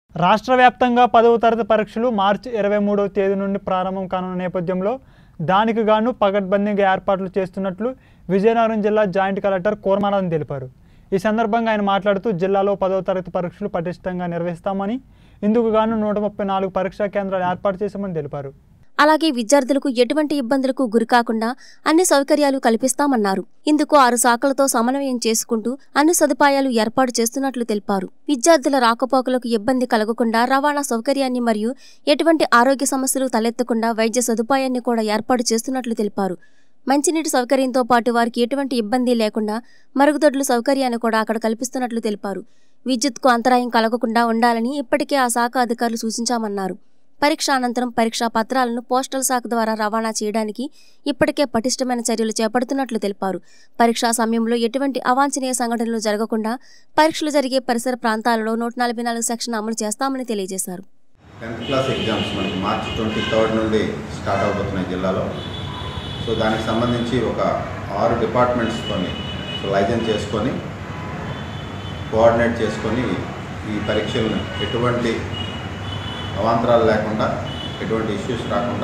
రాష్ట్ర వ్యాప్తంగా పదవ తరగతి పరీక్షలు మార్చి ఇరవై మూడవ తేదీ నుండి ప్రారంభం కానున్న నేపథ్యంలో దానికి గాను పకడ్బందీగా ఏర్పాట్లు చేస్తున్నట్లు విజయనగరం జిల్లా జాయింట్ కలెక్టర్ కోరమానంద్ తెలిపారు ఈ సందర్భంగా ఆయన మాట్లాడుతూ జిల్లాలో పదవ తరగతి పరీక్షలు పటిష్టంగా నిర్వహిస్తామని ఇందుకు గాను నూట ముప్పై నాలుగు పరీక్షా కేంద్రాలు ఏర్పాటు చేశామని తెలిపారు అలాగే విద్యార్థులకు ఎటువంటి ఇబ్బందులకు గురికాకుండా అన్ని సౌకర్యాలు కల్పిస్తామన్నారు ఇందుకు ఆరు శాఖలతో సమన్వయం చేసుకుంటూ అన్ని సదుపాయాలు ఏర్పాటు చేస్తున్నట్లు తెలిపారు విద్యార్థుల రాకపోకలకు ఇబ్బంది కలగకుండా రవాణా సౌకర్యాన్ని మరియు ఎటువంటి ఆరోగ్య సమస్యలు తలెత్తకుండా వైద్య సదుపాయాన్ని కూడా ఏర్పాటు చేస్తున్నట్లు తెలిపారు మంచినీటి సౌకర్యంతో పాటు వారికి ఎటువంటి ఇబ్బంది లేకుండా మరుగుదొడ్ల సౌకర్యాన్ని కూడా అక్కడ కల్పిస్తున్నట్లు తెలిపారు విద్యుత్కు అంతరాయం కలగకుండా ఉండాలని ఇప్పటికే ఆ శాఖ అధికారులు సూచించామన్నారు పరీక్ష అనంతరం పరీక్షా పత్రాలను పోస్టల్ శాఖ ద్వారా రవాణా చేయడానికి ఇప్పటికే పటిష్టమైన చర్యలు చేపడుతున్నట్లు తెలిపారు పరీక్షా సమయంలో ఎటువంటి అవాంఛనీయ సంఘటనలు జరగకుండా పరీక్షలు జరిగే పరిసర ప్రాంతాలలో నూట నలభై నాలుగు సెక్షన్ అమలు చేస్తామని తెలియజేశారు టెన్త్ క్లాస్ ఎగ్జామ్స్ మనకి మార్చి ట్వంటీ థర్డ్ నుండి స్టార్ట్ అవబోతున్నాయి జిల్లాలో సో దానికి సంబంధించి ఒక ఆరు డిపార్ట్మెంట్స్తోని సో లైజెన్స్ చేసుకొని కోఆర్డినేట్ చేసుకొని ఈ పరీక్షలను ఎటువంటి అవాంతరాలు లేకుండా ఎటువంటి ఇష్యూస్ రాకుండా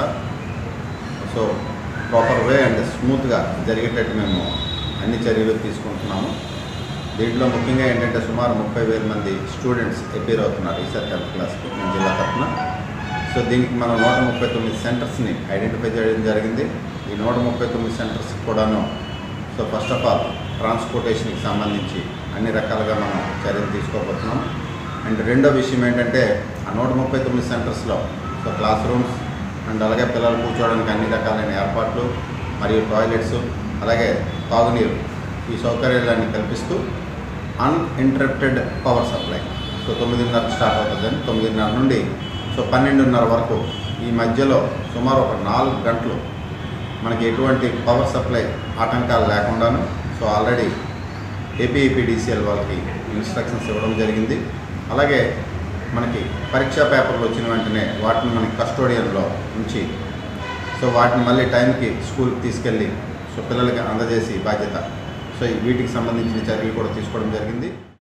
సో ప్రాపర్ వే అండ్ స్మూత్గా జరిగేటట్టు మేము అన్ని చర్యలు తీసుకుంటున్నాము దీంట్లో ముఖ్యంగా ఏంటంటే సుమారు ముప్పై వేల మంది స్టూడెంట్స్ అపీర్ అవుతున్నారు ఈసారి టెన్త్ క్లాస్కి మన జిల్లా తరఫున సో దీనికి మనం నూట ముప్పై తొమ్మిది సెంటర్స్ని ఐడెంటిఫై చేయడం జరిగింది ఈ నూట ముప్పై తొమ్మిది సెంటర్స్ కూడాను సో ఫస్ట్ ఆఫ్ ఆల్ ట్రాన్స్పోర్టేషన్కి సంబంధించి అన్ని రకాలుగా మనం చర్యలు తీసుకోబోతున్నాం అండ్ రెండో విషయం ఏంటంటే ఆ నూట ముప్పై తొమ్మిది సెంటర్స్లో సో క్లాస్ రూమ్స్ అండ్ అలాగే పిల్లలు కూర్చోవడానికి అన్ని రకాలైన ఏర్పాట్లు మరియు టాయిలెట్స్ అలాగే తాగునీరు ఈ సౌకర్యాలన్నీ కల్పిస్తూ అన్ఇంటరప్టెడ్ పవర్ సప్లై సో తొమ్మిదిన్నర స్టార్ట్ అవుతుందని తొమ్మిదిన్నర నుండి సో పన్నెండున్నర వరకు ఈ మధ్యలో సుమారు ఒక నాలుగు గంటలు మనకి ఎటువంటి పవర్ సప్లై ఆటంకాలు లేకుండాను సో ఆల్రెడీ ఏపీఈపీడీసీఎల్ వాళ్ళకి ఇన్స్ట్రక్షన్స్ ఇవ్వడం జరిగింది అలాగే మనకి పరీక్షా పేపర్లు వచ్చిన వెంటనే వాటిని మనకి కస్టోడియన్లో ఉంచి సో వాటిని మళ్ళీ టైంకి స్కూల్కి తీసుకెళ్ళి సో పిల్లలకి అందజేసి బాధ్యత సో వీటికి సంబంధించిన చర్యలు కూడా తీసుకోవడం జరిగింది